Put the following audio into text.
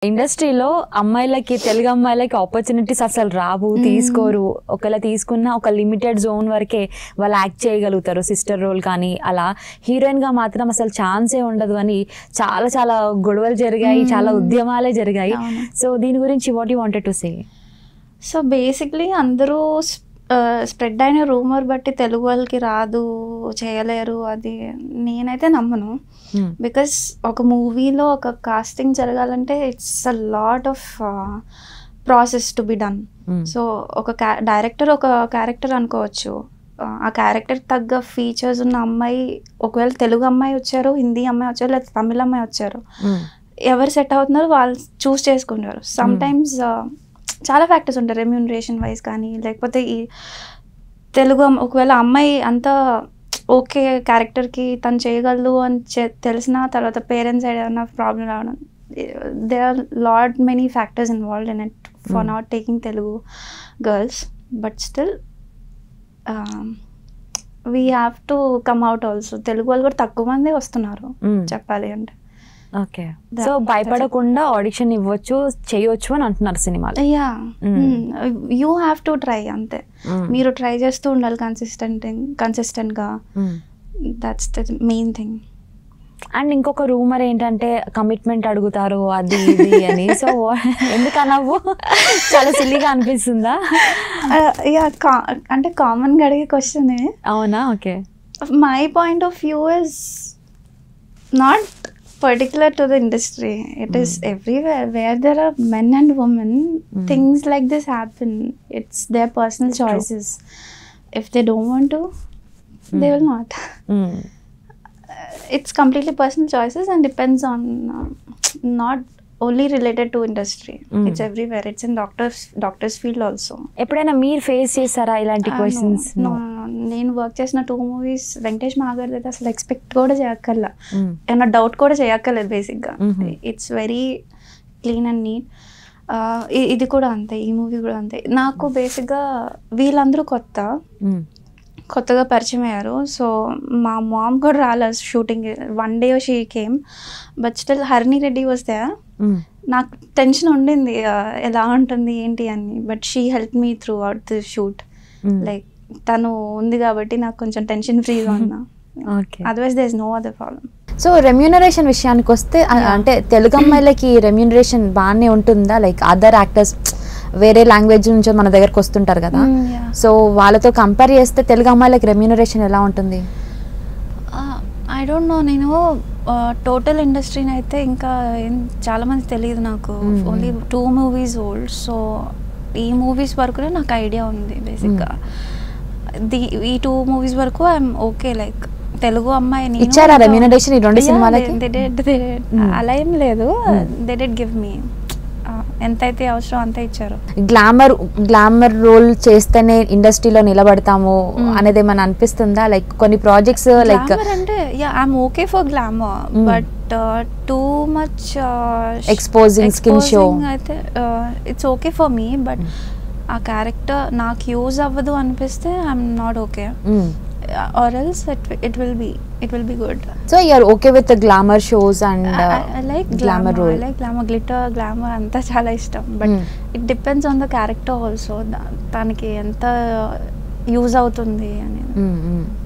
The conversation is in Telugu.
ఇండస్ట్రీలో అమ్మాయిలకి తెలుగు అమ్మాయిలకి ఆపర్చునిటీస్ అసలు రావు తీసుకోరు ఒకవేళ తీసుకున్న ఒక లిమిటెడ్ జోన్ వరకే వాళ్ళు యాక్ట్ చేయగలుగుతారు సిస్టర్ రోల్ కానీ అలా హీరోయిన్ గా మాత్రం అసలు ఛాన్సే ఉండదు అని చాలా చాలా గొడవలు జరిగాయి చాలా ఉద్యమాలే జరిగాయి అవును. సో దీని గురించి what you wanted to say so basically అందరూ స్ప్రెడ్ అయిన రూమర్ బట్టి తెలుగు వాళ్ళకి రాదు చేయలేరు అది నేనైతే నమ్మను బికాస్ ఒక మూవీలో ఒక కాస్టింగ్ జరగాలంటే it's a lot of process to be done so ఒక డైరెక్టర్ ఒక క్యారెక్టర్ అనుకోవచ్చు ఆ, ఆ క్యారెక్టర్ తగ్గ ఫీచర్స్ ఉన్న అమ్మాయి ఒకవేళ తెలుగు అమ్మాయి వచ్చారు హిందీ అమ్మాయి వచ్చారు లేదా తమిళ అమ్మాయి వచ్చారు ఎవరు సెట్ అవుతున్నారో వాళ్ళు చూస్ చేసుకుంటారు సమ్ టైమ్స్ చాలా ఫ్యాక్టర్స్ ఉంటాయి రెమ్యూనరేషన్ వైజ్ కానీ లేకపోతే ఈ తెలుగు అమ్మ- ఒకవేళ అమ్మాయి అంత ఓకే క్యారెక్టర్కి తను చేయగలదు అని చె- తెలిసిన తర్వాత పేరెంట్స్ సైడ్ ఏమైనా ప్రాబ్లం రావడం they are lot many factors involved in it for Mm. Not taking Telugu girls but still we have to come out also Telugu వాళ్ళు కూడా తక్కువ మంది వస్తున్నారు చెప్పాలి అంటే ఓకే That- సో భయపడకుండా ఆడిషన్ ఇవ్వచ్చు చేయొచ్చు అని అంటున్నారు సినిమాలో yeah Mm. You have to try అంతే Mm. మీరు ట్రై చేస్తూ ఉండాలి కన్సిస్టెంట్ కన్సిస్టెంట్గా Mm. That's the main thing and ఇంకొక రూమర్ ఏంటంటే కమిట్మెంట్ అడుగుతారు అది ఇది అని సో ఎందుకు అనవ్వు చాలా సిల్లీగా అనిపిస్తుందా యా అంటే కామన్గా అడిగే క్వశ్చనే అవునా okay my point of view is not particular to the industry it is everywhere where there are men and women things like this happen it's their personal choices if they don't want to they will not it's completely personal choices and depends on uh, not only related to industry Mm. it's everywhere it's in doctors doctors field also ఎప్పుడైనా మీరు ఫేస్ చేస్తారా ఇలాంటి Ah, no, questions no, no, no. నేను వర్క్ చేసిన టూ మూవీస్ వెంకటేష్ మాగారి అయితే అసలు ఎక్స్పెక్ట్ కూడా చేయక్కర్లా ఏమన్నా డౌట్ కూడా చేయక్కర్లేదు బేసిక్గా Mhm. It's very clean and neat ఇది కూడా అంతే ఈ మూవీ కూడా అంతే నాకు బేసిక్గా వీళ్ళందరూ కొత్త కొత్తగా పరిచయం అయ్యారు సో మా మామ్ కూడా రాలేదు shooting one day she came but still Harini Reddy వస్తే నాకు టెన్షన్ ఉండింది ఆ, ఎలా ఉంటుంది ఏంటి అని but she help me throughout the shoot like తను ఉంది కాబట్టి నాకు కొంచెం టెన్షన్ ఫ్రీగా ఉన్నా okay otherwise they is no other problem so remuneration విషయానికి వస్తే అ- Yeah. అంటే తెలుగు అమ్మాయిలకి రెమ్యూనరేషన్ బాగానే ఉంటుందా లైక్ అదర్ యాక్టర్స్ వేరే లాంగ్వేజ్ నుంచి మన దగ్గరకు వస్తుంటారు కదా సో వాళ్ళతో కంపేర్ చేస్తే తెలుగు అమ్మాయిలకి రెమ్యూనరేషన్ ఎలా ఉంటుంది ఐ డోంట్ నో నేను టోటల్ ఇండస్ట్రీని అయితే ఇంకా ఏం చాలా మంది తెలియదు నాకు Mm. Only two movies old so ఈ మూవీస్ వరకునే నాకు ఐడియా ఉంది బేసిక్గా ది ఈ టూ మూవీస్ వరకు ఐఎమ్ ఓకే లైక్ తెలుగు అమ్మాయి నేను ఇచ్చారా remuneration ఈ రెండు Yeah, సినిమాలకి? they- they did, they did. Mm. అలా ఏం లేదు Mm. They did give me ఎంతైతే అవసరం అంత ఇచ్చారు గ్లామర్ గ్లామర్ రోల్ చేస్తేనే ఇండస్ట్రీలో నిలబడతాము Mm. అనేది ఏమైనా అనిపిస్తుందా లైక్ కొన్ని ప్రాజెక్ట్స్ లైక్ గ్లామర్ అంటే yeah I'm okay for glamour Mm. But too much Exposing skin show. అయితే it's okay for me but ఆ క్యారెక్టర్ నాకు యూజ్ అవ్వదు అనిపిస్తే I'm not okay or else it it will be it will be good so you're okay with glamour shows and like glamour glamour role like glamour glitter glamour అంతా చాలా ఇష్టం but Mm. It depends on the character also తనకి ఎంత యూజ్ అవుతుంది అనేది